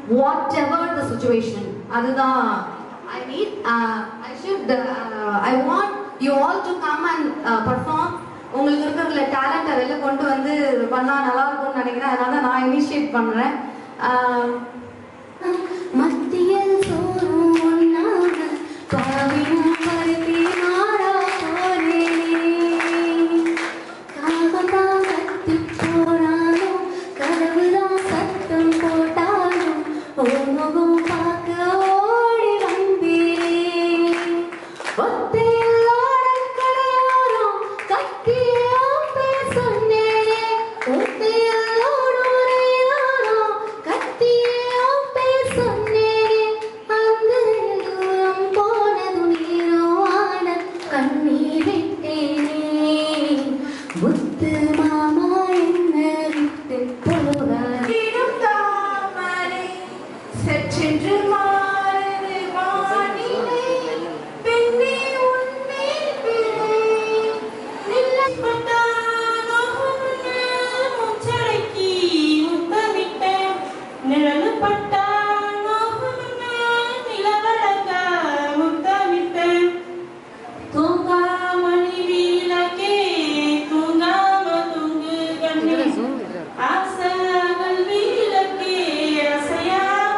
what ever the situation அதுதான் I need I should I want you all to come and perform உங்களுக்கு இருக்கிற டேலண்ட்டை வெளில கொண்டு வந்து பண்ணா நல்லா இருக்கும்னு நினைக்கிறேன் அதனால தான் நான் இனிஷியேட் பண்றேன் மத்தியில் சோறும் ஒன்னாக பாவியும் பருத்தி மாறா போனேனே காகத்தான் கத்தி போனாலும் கதவுதான் சத்தம் போட்டாலும் உன் முகம் பார்க்க ஓடி வந்தேன் ஒத்தையில் ஓடக்கடையோரம் கத்தியோ பேர் சொன்னேனே ஒத்தையில் ஓடுறையாரம் கத்தியோ பேர் சொன்னேனே அந்த தூரம் போனது நீரோவான கண்ணீர் விட்டேனே முத்து மாமா என்ன விட்டு போகாதே தாமரை சற்றென்று மாறுது வானிலை பெண்ணே உன்னை பிழை நில்லப்பட்டானோ மூச்சடக்கி முத்தமிட்டேன் நிழலு பட்டானோ நிலவழக முத்தமிட்டேன் தூங்காமணி வீலக்கே தூங்காம தூங்கு கண்ணே ஆசைகள் வீலக்கே அசையாம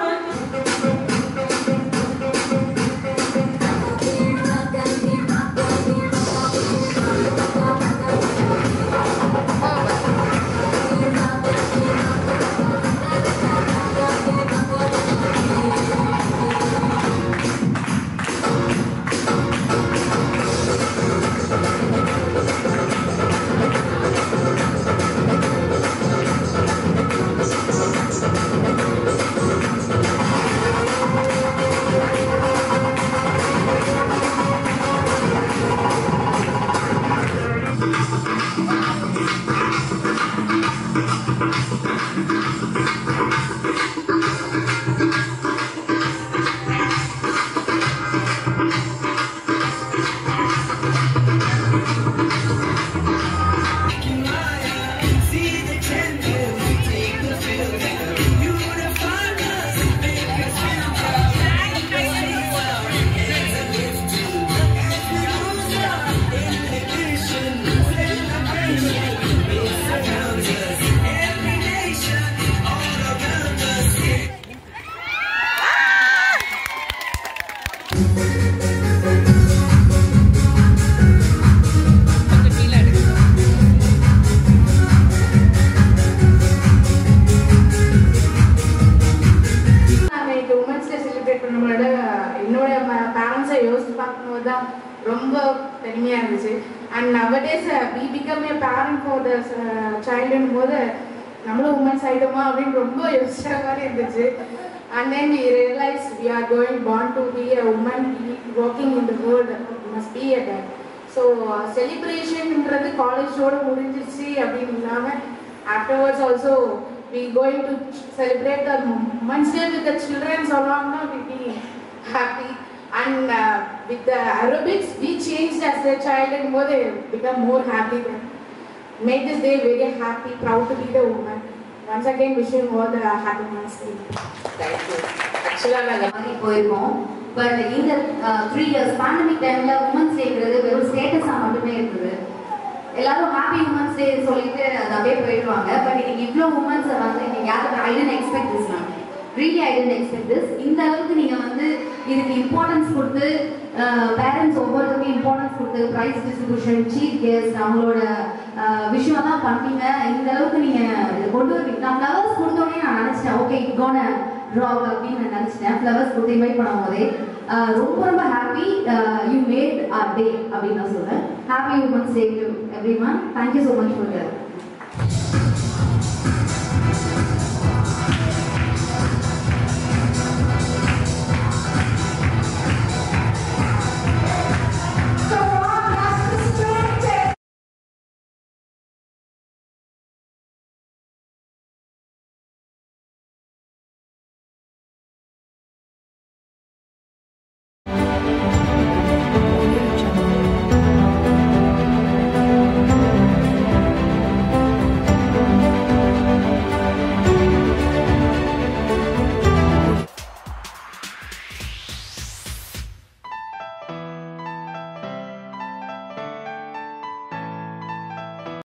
நாங்கள் இன்னைக்கு உமன்ஸ் டே செலிப்ரேட் பண்ணும்போது என்னோட பேரண்ட்ஸை யோசிச்சு பார்க்கும்போது தான் ரொம்ப பெருமையாக இருந்துச்சு and nowadays we become a parent for the சைல்டுன்னும் போது நம்மளும் உமன்ஸ் ஆகிட்டோமா அப்படின்னு ரொம்ப யோசிச்ச மாதிரி இருந்துச்சு and then we realise we are going bound to be a woman working in the world must be a that so செலிப்ரேஷன்ன்றது காலேஜோடு முடிஞ்சிச்சு அப்படின்னு இல்லாமல் afterwards also we going to celebrate the Women's Day with the children so long now we be happy and uh, with the aerobics we changed as a child and more they become more happy then made this day very happy proud to be the woman once again wishing all the happy Women's Day thank you ஆக்சுவலாக நாங்கள் மாதிரி போயிருக்கோம் but இந்த three years pandemic டைம்ல women's டேங்கிறது வெறும் ஸ்டேட்டஸா மட்டுமே இருக்குது எல்லாரும் ஹாப்பி உமன்ஸ் டே சொல்லிட்டு அது அப்படியே போயிடுவாங்க பட் இன்னைக்கு இவ்வளோ உமன்ஸை வந்து இன்னைக்கு யாருக்கு I didn't expect this ma'am really I didn't expect this இந்த அளவுக்கு நீங்க வந்து இதுக்கு இம்பார்ட்டன்ஸ் கொடுத்து பேரண்ட்ஸ் ஒவ்வொருத்தருக்கும் இம்பார்ட்டன்ஸ் கொடுத்து ப்ரைஸ் டிஸ்ட்ரிபியூஷன் சீஃப் கெஸ்ட் அவங்களோட விஷயம் தான் பண்ணீங்க இந்த அளவுக்கு நீங்க இதை கொண்டு வருவீங்க நான் ஃப்ளவர்ஸ் கொடுத்தோடனே நான் நினைச்சிட்டேன் ஓகே கோன ட்ராக் அப்படின்னு நான் நினைச்சிட்டேன் ஃப்ளவர்ஸ் கொடுத்து இன்வைட் பண்ணும் போதே அஹ் ரொம்ப ரொம்ப happy you made our day அப்படின்னு நான் சொல்றேன் happy women's day to everyone thank you so much for